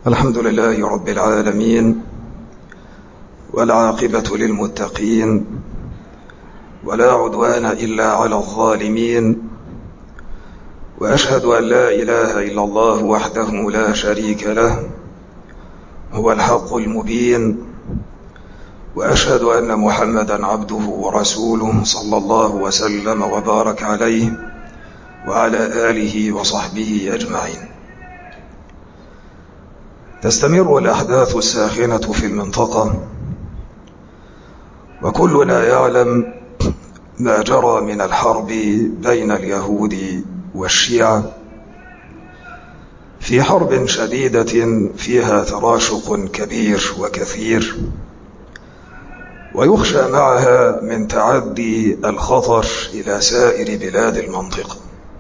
الحمد لله رب العالمين والعاقبة للمتقين ولا عدوان إلا على الظالمين وأشهد أن لا إله إلا الله وحده لا شريك له هو الحق المبين وأشهد أن محمدا عبده ورسوله صلى الله وسلم وبارك عليه وعلى آله وصحبه أجمعين تستمر الأحداث الساخنة في المنطقة وكلنا يعلم ما جرى من الحرب بين اليهود والشيعة في حرب شديدة فيها تراشق كبير وكثير ويخشى معها من تعدي الخطر إلى سائر بلاد المنطقة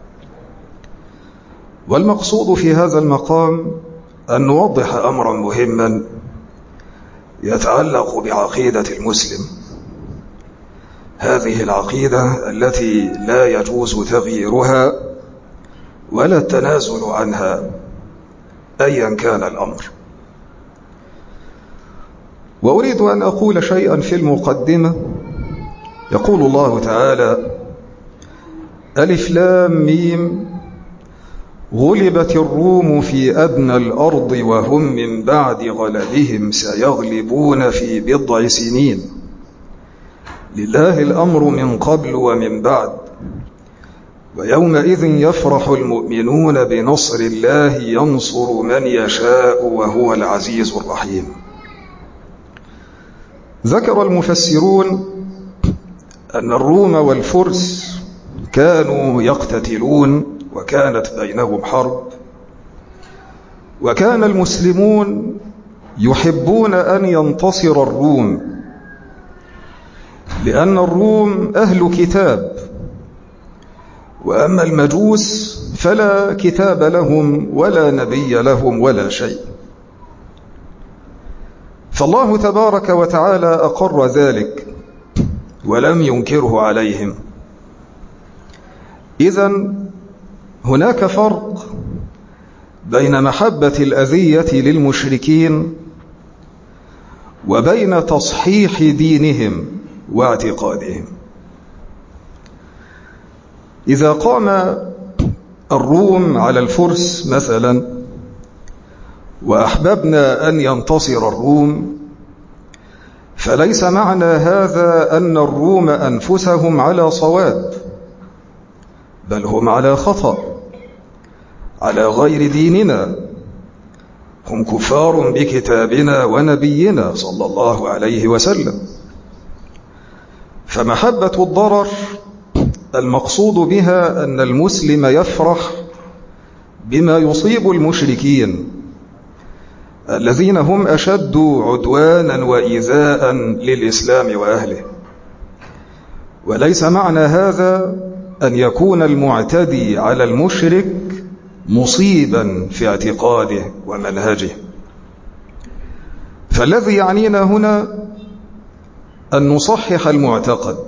والمقصود في هذا المقام أن نوضح أمرا مهما يتعلق بعقيدة المسلم هذه العقيدة التي لا يجوز تغييرها ولا التنازل عنها أيا كان الأمر وأريد أن أقول شيئا في المقدمة يقول الله تعالى ألف لام ميم غلبت الروم في أدنى الأرض وهم من بعد غلبهم سيغلبون في بضع سنين لله الأمر من قبل ومن بعد ويومئذ يفرح المؤمنون بنصر الله ينصر من يشاء وهو العزيز الرحيم ذكر المفسرون أن الروم والفرس كانوا يقتتلون وكانت بينهم حرب وكان المسلمون يحبون أن ينتصر الروم لأن الروم أهل كتاب وأما المجوس فلا كتاب لهم ولا نبي لهم ولا شيء فالله تبارك وتعالى أقر ذلك ولم ينكره عليهم إذا هناك فرق بين محبة الأذية للمشركين وبين تصحيح دينهم واعتقادهم إذا قام الروم على الفرس مثلا وأحببنا أن ينتصر الروم فليس معنى هذا أن الروم أنفسهم على صواب بل هم على خطأ على غير ديننا هم كفار بكتابنا ونبينا صلى الله عليه وسلم فمحبة الضرر المقصود بها أن المسلم يفرح بما يصيب المشركين الذين هم أشد عدوانا وإيذاء للإسلام وأهله وليس معنى هذا أن يكون المعتدي على المشرك مصيبا في اعتقاده ومنهجه فالذي يعنينا هنا أن نصحح المعتقد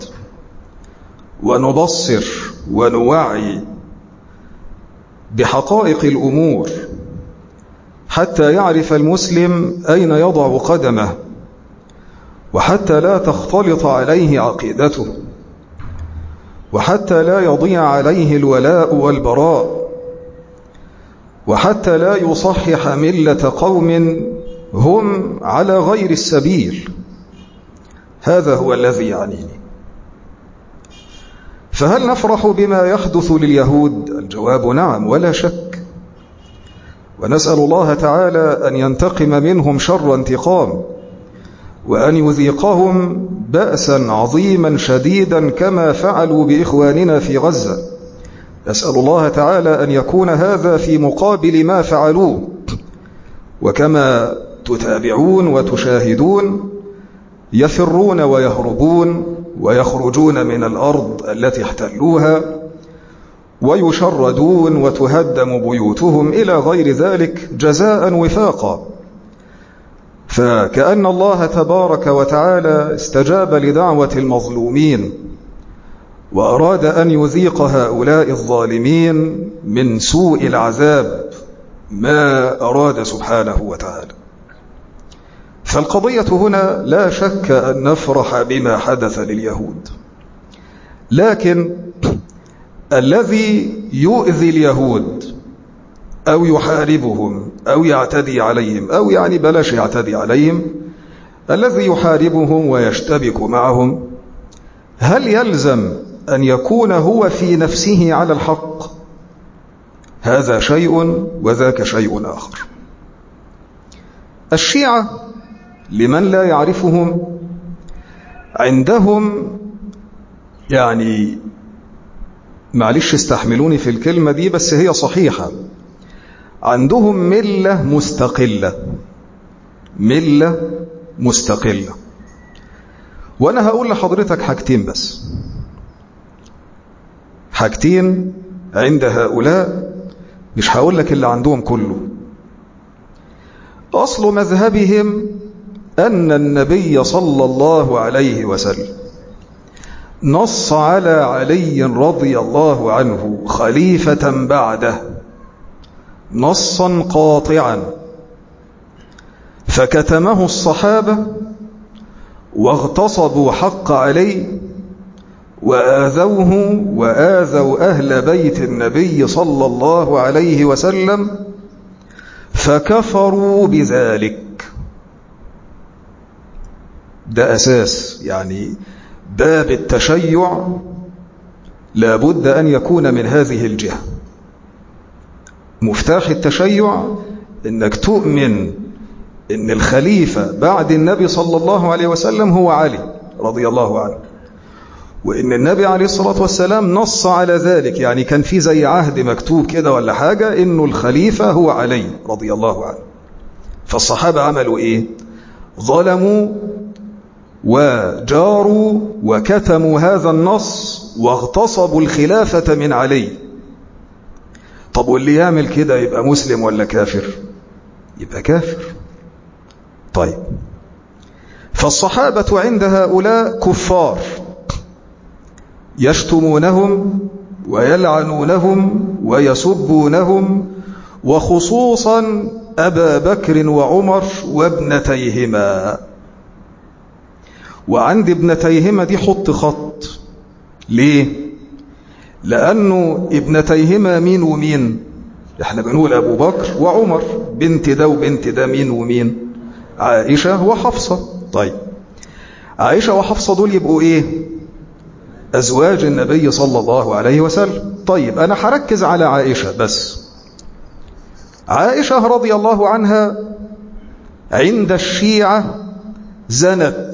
ونبصر ونوعي بحقائق الأمور حتى يعرف المسلم أين يضع قدمه وحتى لا تختلط عليه عقيدته وحتى لا يضيع عليه الولاء والبراء وحتى لا يصحح ملة قوم هم على غير السبيل هذا هو الذي يعنيني فهل نفرح بما يحدث لليهود الجواب نعم ولا شك ونسأل الله تعالى أن ينتقم منهم شر انتقام وأن يذيقهم بأسا عظيما شديدا كما فعلوا بإخواننا في غزة نسأل الله تعالى أن يكون هذا في مقابل ما فعلوه وكما تتابعون وتشاهدون يفرون ويهربون ويخرجون من الأرض التي احتلوها ويشردون وتهدم بيوتهم إلى غير ذلك جزاء وفاقا فكأن الله تبارك وتعالى استجاب لدعوة المظلومين وأراد أن يذيق هؤلاء الظالمين من سوء العذاب ما أراد سبحانه وتعالى فالقضية هنا لا شك أن نفرح بما حدث لليهود لكن الذي يؤذي اليهود أو يحاربهم أو يعتدي عليهم أو يعني بلاش يعتدي عليهم الذي يحاربهم ويشتبك معهم هل يلزم أن يكون هو في نفسه على الحق هذا شيء وذاك شيء آخر الشيعة لمن لا يعرفهم عندهم يعني معلش استحملوني في الكلمة دي بس هي صحيحة عندهم ملة مستقلة ملة مستقلة وأنا هقول لحضرتك حاجتين بس حاجتين عند هؤلاء مش هقول لك اللي عندهم كله أصل مذهبهم أن النبي صلى الله عليه وسلم نص على علي رضي الله عنه خليفة بعده نصا قاطعا فكتمه الصحابة واغتصبوا حق علي وآذوه وآذوا أهل بيت النبي صلى الله عليه وسلم فكفروا بذلك ده أساس يعني باب التشيع لابد أن يكون من هذه الجهة مفتاح التشيع انك تؤمن ان الخليفة بعد النبي صلى الله عليه وسلم هو علي رضي الله عنه وان النبي عليه الصلاة والسلام نص على ذلك يعني كان في زي عهد مكتوب كده ولا حاجة انه الخليفة هو علي رضي الله عنه فالصحابة عملوا ايه ظلموا وجاروا وكتموا هذا النص واغتصبوا الخلافة من علي طب واللي يعمل كده يبقى مسلم ولا كافر يبقى كافر طيب فالصحابة عند هؤلاء كفار يشتمونهم ويلعنونهم ويسبونهم وخصوصا أبا بكر وعمر وابنتيهما وعند ابنتيهما دي حط خط ليه لأنه ابنتيهما مين ومين احنا بنقول أبو بكر وعمر بنت ده وبنت ده مين ومين عائشة وحفصة طيب عائشة وحفصة دول يبقوا ايه أزواج النبي صلى الله عليه وسلم طيب أنا هركز على عائشة بس عائشة رضي الله عنها عند الشيعة زنت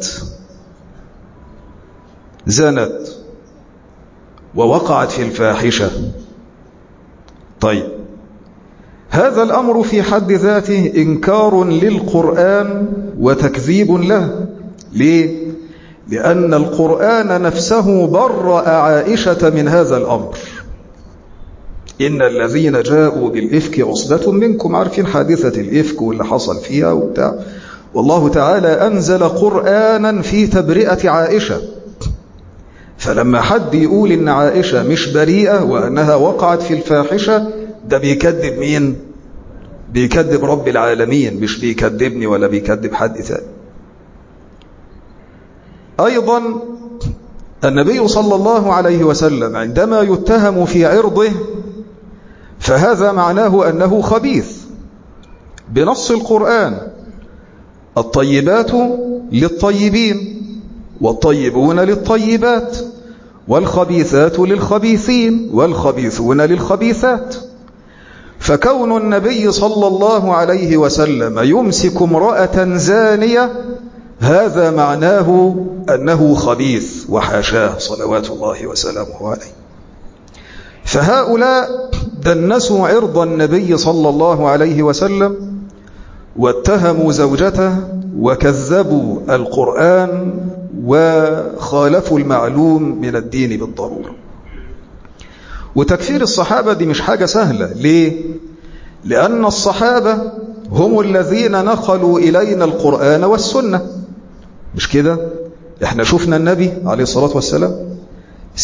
زنت ووقعت في الفاحشة طيب هذا الأمر في حد ذاته إنكار للقرآن وتكذيب له ليه؟ لأن القرآن نفسه برأ عائشة من هذا الأمر إن الذين جاءوا بالإفك عصبة منكم عارفين حادثة الإفك واللي حصل فيها وبتاع والله تعالى أنزل قرآنا في تبرئة عائشة فلما حد يقول إن عائشة مش بريئة وأنها وقعت في الفاحشة ده بيكذب مين بيكذب رب العالمين مش بيكذبني ولا بيكذب حد ثاني أيضا النبي صلى الله عليه وسلم عندما يتهم في عرضه فهذا معناه أنه خبيث بنص القرآن الطيبات للطيبين والطيبون للطيبات والخبيثات للخبيثين والخبيثون للخبيثات فكون النبي صلى الله عليه وسلم يمسك امرأة زانية هذا معناه أنه خبيث وحاشاه صلوات الله وسلامه عليه فهؤلاء دنسوا عرض النبي صلى الله عليه وسلم واتهموا زوجته وكذبوا القرآن وخالفوا المعلوم من الدين بالضرورة وتكفير الصحابة دي مش حاجة سهلة ليه؟ لأن الصحابة هم الذين نقلوا إلينا القرآن والسنة مش كده؟ احنا شفنا النبي عليه الصلاة والسلام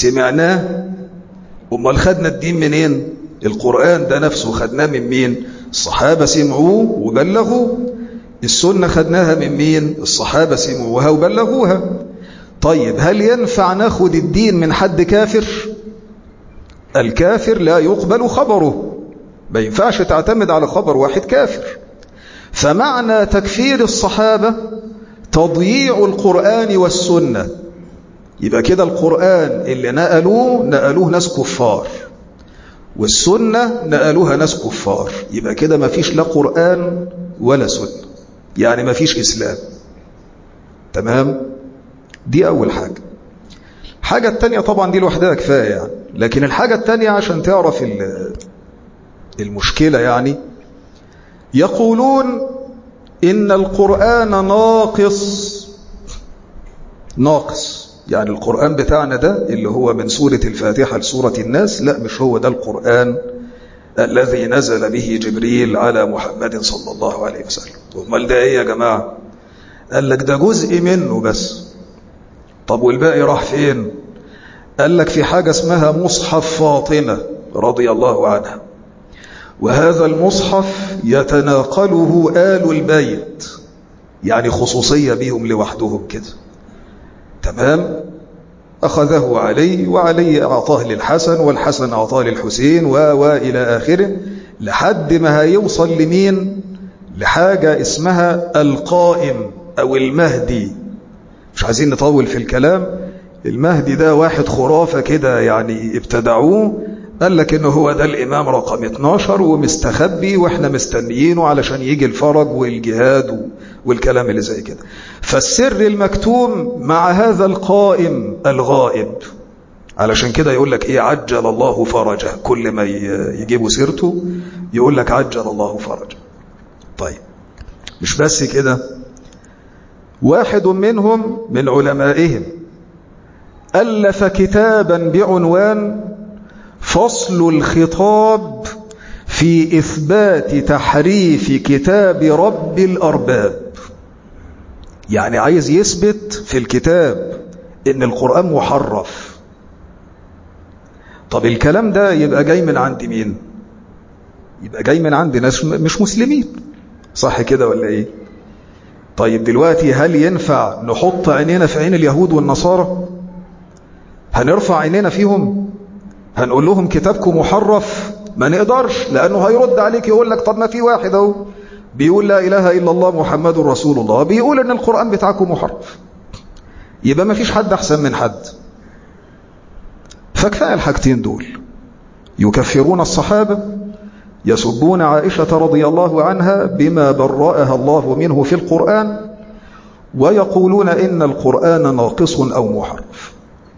سمعناه امال خدنا الدين منين؟ القرآن ده نفسه خدناه من مين؟ الصحابة سمعوه وبلغوا السنة خدناها من مين الصحابة سمعوها وبلغوها طيب هل ينفع ناخد الدين من حد كافر الكافر لا يقبل خبره ما ينفعش تعتمد على خبر واحد كافر فمعنى تكفير الصحابة تضييع القرآن والسنة يبقى كده القرآن اللي نقلوه نقلوه ناس كفار والسنة نقلوها ناس كفار يبقى كده ما فيش لا قرآن ولا سنة يعني ما فيش إسلام تمام دي أول حاجة الحاجة التانية طبعا دي لوحدها كفاية يعني لكن الحاجة التانية عشان تعرف المشكلة يعني يقولون إن القرآن ناقص ناقص يعني القرآن بتاعنا ده اللي هو من سورة الفاتحة لسورة الناس لا مش هو ده القرآن الذي نزل به جبريل على محمد صلى الله عليه وسلم امال ده ايه يا جماعة قال لك ده جزء منه بس طب والباقي راح فين قال لك في حاجة اسمها مصحف فاطمة رضي الله عنها وهذا المصحف يتناقله آل البيت يعني خصوصية بهم لوحدهم كده تمام أخذه علي وعلي أعطاه للحسن والحسن أعطاه للحسين و وإلى آخره لحد ما هيوصل لمين لحاجة اسمها القائم أو المهدي مش عايزين نطول في الكلام المهدي ده واحد خرافة كده يعني ابتدعوه قال لك انه هو ده الامام رقم 12 ومستخبي واحنا مستنيينه علشان يجي الفرج والجهاد والكلام اللي زي كده فالسر المكتوم مع هذا القائم الغائب علشان كده يقول لك ايه عجل الله فرجه كل ما يجيبوا سيرته يقول لك عجل الله فرجه طيب مش بس كده واحد منهم من علمائهم ألف كتابا بعنوان فصل الخطاب في إثبات تحريف كتاب رب الأرباب يعني عايز يثبت في الكتاب إن القرآن محرف طب الكلام ده يبقى جاي من عند مين يبقى جاي من عند ناس مش مسلمين صح كده ولا ايه طيب دلوقتي هل ينفع نحط عينينا في عين اليهود والنصارى هنرفع عينينا فيهم هنقول لهم كتابكم محرف ما نقدرش لأنه هيرد عليك يقول لك طب ما في واحد اهو بيقول لا إله إلا الله محمد رسول الله بيقول إن القرآن بتاعكم محرف يبقى ما فيش حد أحسن من حد فكفاء الحاجتين دول يكفرون الصحابة يسبون عائشة رضي الله عنها بما برأها الله منه في القرآن ويقولون إن القرآن ناقص أو محرف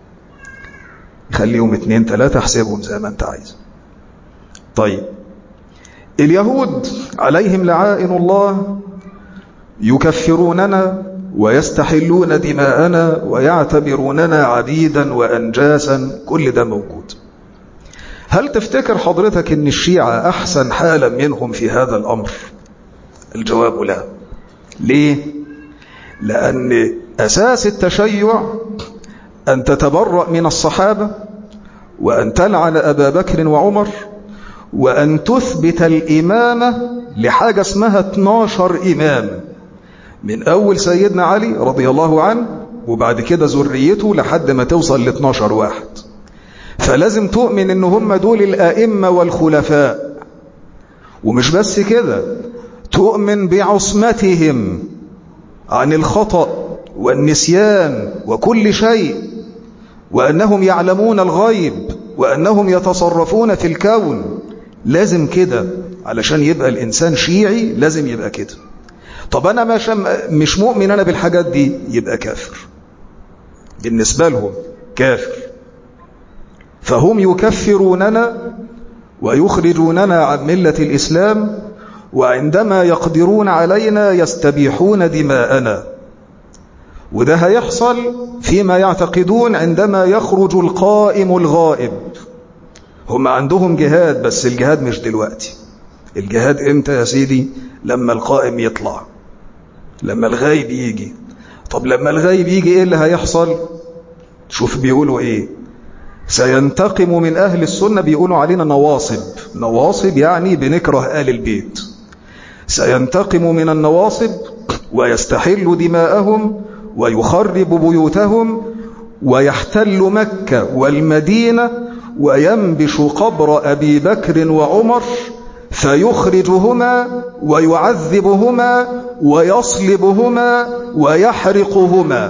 خليهم اتنين تلاتة احسبهم زي ما انت عايز طيب اليهود عليهم لعائن الله يكفروننا ويستحلون دماءنا ويعتبروننا عبيدا وأنجاسا كل ده موجود هل تفتكر حضرتك ان الشيعة أحسن حالا منهم في هذا الأمر الجواب لا ليه لأن أساس التشيع أن تتبرأ من الصحابة وأن تلعن أبا بكر وعمر وأن تثبت الإمامة لحاجة اسمها 12 إمام من أول سيدنا علي رضي الله عنه وبعد كده ذريته لحد ما توصل ل 12 واحد فلازم تؤمن ان هم دول الأئمة والخلفاء ومش بس كده تؤمن بعصمتهم عن الخطأ والنسيان وكل شيء وأنهم يعلمون الغيب وأنهم يتصرفون في الكون لازم كده علشان يبقى الإنسان شيعي لازم يبقى كده طب أنا مش, مش مؤمن أنا بالحاجات دي يبقى كافر بالنسبة لهم كافر فهم يكفروننا ويخرجوننا عن ملة الإسلام وعندما يقدرون علينا يستبيحون دماءنا وده هيحصل فيما يعتقدون عندما يخرج القائم الغائب هم عندهم جهاد بس الجهاد مش دلوقتي الجهاد امتى يا سيدي لما القائم يطلع لما الغايب يجي طب لما الغايب يجي ايه اللي هيحصل شوف بيقولوا ايه سينتقم من أهل السنة بيقولوا علينا نواصب نواصب يعني بنكره آل البيت سينتقم من النواصب ويستحل دماءهم ويخرب بيوتهم ويحتل مكة والمدينة وينبش قبر أبي بكر وعمر فيخرجهما ويعذبهما ويصلبهما ويحرقهما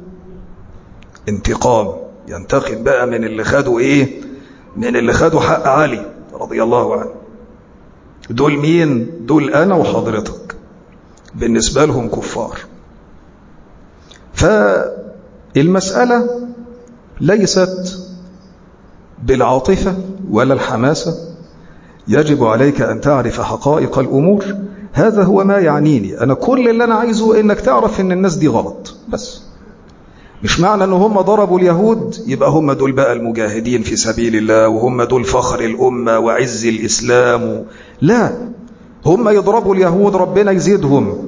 انتقام ينتقم بقى من اللي خدوا ايه من اللي خدوا حق علي رضي الله عنه دول مين دول انا وحضرتك بالنسبة لهم كفار فالمسألة ليست بالعاطفة ولا الحماسة يجب عليك أن تعرف حقائق الأمور هذا هو ما يعنيني أنا كل اللي أنا عايزه إنك تعرف إن الناس دي غلط بس مش معنى أن هم ضربوا اليهود يبقى هم دول بقى المجاهدين في سبيل الله وهم دول فخر الأمة وعز الإسلام لا هم يضربوا اليهود ربنا يزيدهم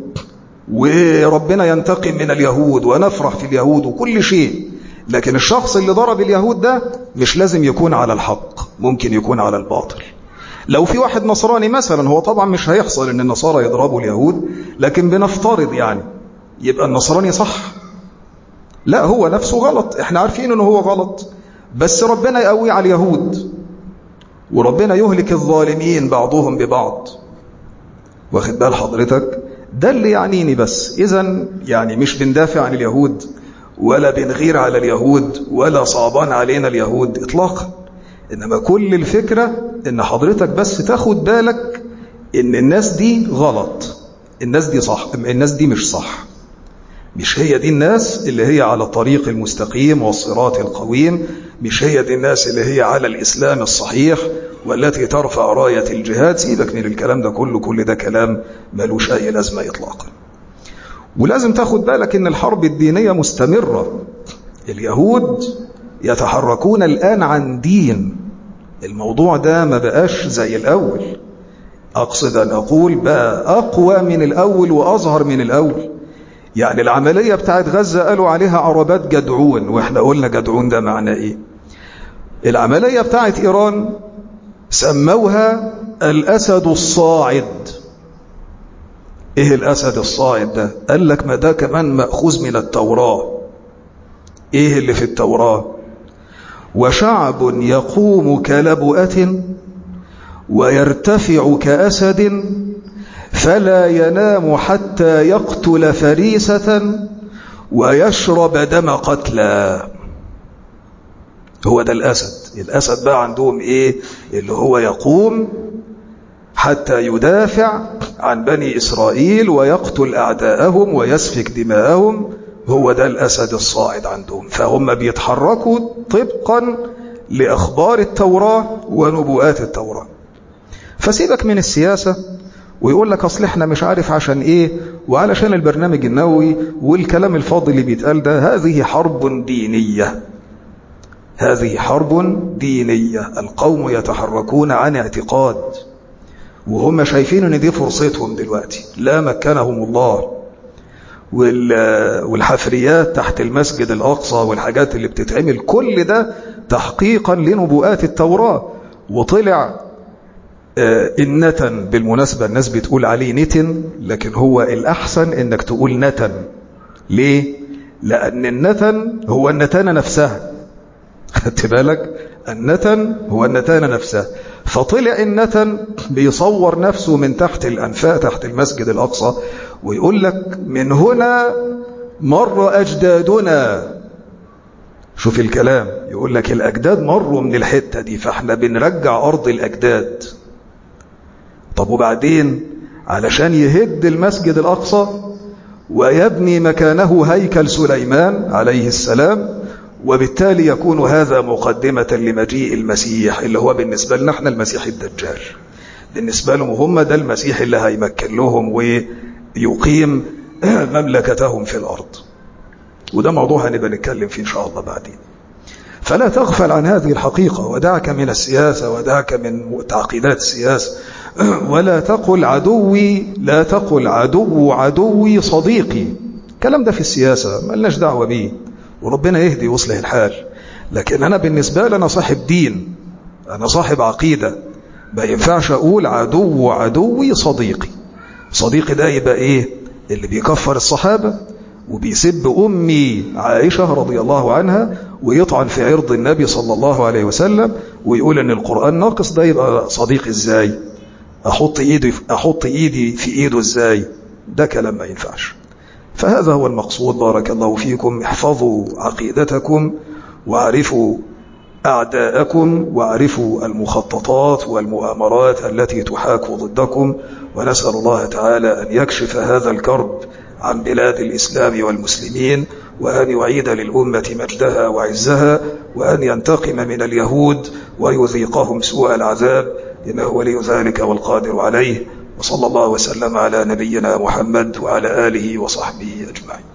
وربنا ينتقم من اليهود ونفرح في اليهود وكل شيء لكن الشخص اللي ضرب اليهود ده مش لازم يكون على الحق ممكن يكون على الباطل لو في واحد نصراني مثلا هو طبعا مش هيحصل ان النصارى يضربوا اليهود لكن بنفترض يعني يبقى النصراني صح لا هو نفسه غلط احنا عارفين انه هو غلط بس ربنا يقوي على اليهود وربنا يهلك الظالمين بعضهم ببعض واخد بال حضرتك ده اللي يعنيني بس اذا يعني مش بندافع عن اليهود ولا بنغير على اليهود ولا صعبان علينا اليهود اطلاقا انما كل الفكرة ان حضرتك بس تاخد بالك ان الناس دي غلط الناس دي صح الناس دي مش صح مش هي دي الناس اللي هي على الطريق المستقيم والصراط القويم مش هي دي الناس اللي هي على الإسلام الصحيح والتي ترفع راية الجهاد سيبك من الكلام ده كله كل ده كلام ملوش أي لازمة إطلاقا ولازم تاخد بالك ان الحرب الدينية مستمرة اليهود يتحركون الآن عن دين الموضوع ده ما بقاش زي الأول أقصد أن أقول بقى أقوى من الأول وأظهر من الأول يعني العملية بتاعت غزة قالوا عليها عربات جدعون وإحنا قلنا جدعون ده معنى إيه العملية بتاعت إيران سموها الأسد الصاعد إيه الأسد الصاعد ده قال لك ما ده كمان مأخوذ من التوراة إيه اللي في التوراة وشعب يقوم كلبؤة ويرتفع كأسد فلا ينام حتى يقتل فريسة ويشرب دم قتلى هو ده الأسد الأسد بقى عندهم إيه اللي هو يقوم حتى يدافع عن بني إسرائيل ويقتل أعداءهم ويسفك دماءهم هو ده الأسد الصاعد عندهم فهم بيتحركوا طبقا لأخبار التوراة ونبوءات التوراة فسيبك من السياسة ويقول لك أصل احنا مش عارف عشان ايه وعلشان البرنامج النووي والكلام الفاضي اللي بيتقال ده هذه حرب دينية هذه حرب دينية القوم يتحركون عن اعتقاد وهم شايفين ان دي فرصتهم دلوقتي لا مكنهم الله والحفريات تحت المسجد الأقصى والحاجات اللي بتتعمل كل ده تحقيقا لنبوءات التوراة وطلع النتن بالمناسبة الناس بتقول عليه نتن لكن هو الأحسن انك تقول نتن ليه؟ لأن النتن هو النتانة نفسها خدت بالك النتن هو النتانة نفسها فطلع النتن بيصور نفسه من تحت الأنفاق تحت المسجد الأقصى ويقول لك من هنا مر أجدادنا شوف الكلام يقول لك الأجداد مروا من الحتة دي فاحنا بنرجع أرض الأجداد طب وبعدين علشان يهد المسجد الأقصى ويبني مكانه هيكل سليمان عليه السلام وبالتالي يكون هذا مقدمة لمجيء المسيح اللي هو بالنسبة لنا احنا المسيح الدجال بالنسبة لهم هم ده المسيح اللي هيمكن لهم ويقيم مملكتهم في الأرض وده موضوع هنبقى نتكلم فيه إن شاء الله بعدين فلا تغفل عن هذه الحقيقة ودعك من السياسة ودعك من تعقيدات السياسة ولا تقل عدوي لا تقل عدو عدوي صديقي الكلام ده في السياسة ما لناش دعوة بيه وربنا يهدي ويصلح الحال لكن أنا بالنسبة لي أنا صاحب دين أنا صاحب عقيدة ما ينفعش أقول عدو عدوي صديقي صديقي ده يبقى إيه اللي بيكفر الصحابة وبيسب أمي عائشة رضي الله عنها ويطعن في عرض النبي صلى الله عليه وسلم ويقول أن القرآن ناقص ده يبقى صديق إزاي أحط إيدي, أحط إيدي في إيده إزاي ده كلام ما ينفعش فهذا هو المقصود بارك الله فيكم احفظوا عقيدتكم واعرفوا أعداءكم واعرفوا المخططات والمؤامرات التي تحاك ضدكم ونسأل الله تعالى أن يكشف هذا الكرب عن بلاد الإسلام والمسلمين وأن يعيد للأمة مجدها وعزها وأن ينتقم من اليهود ويذيقهم سوء العذاب إنه ولي ذلك والقادر عليه وصلى الله وسلم على نبينا محمد وعلى آله وصحبه أجمعين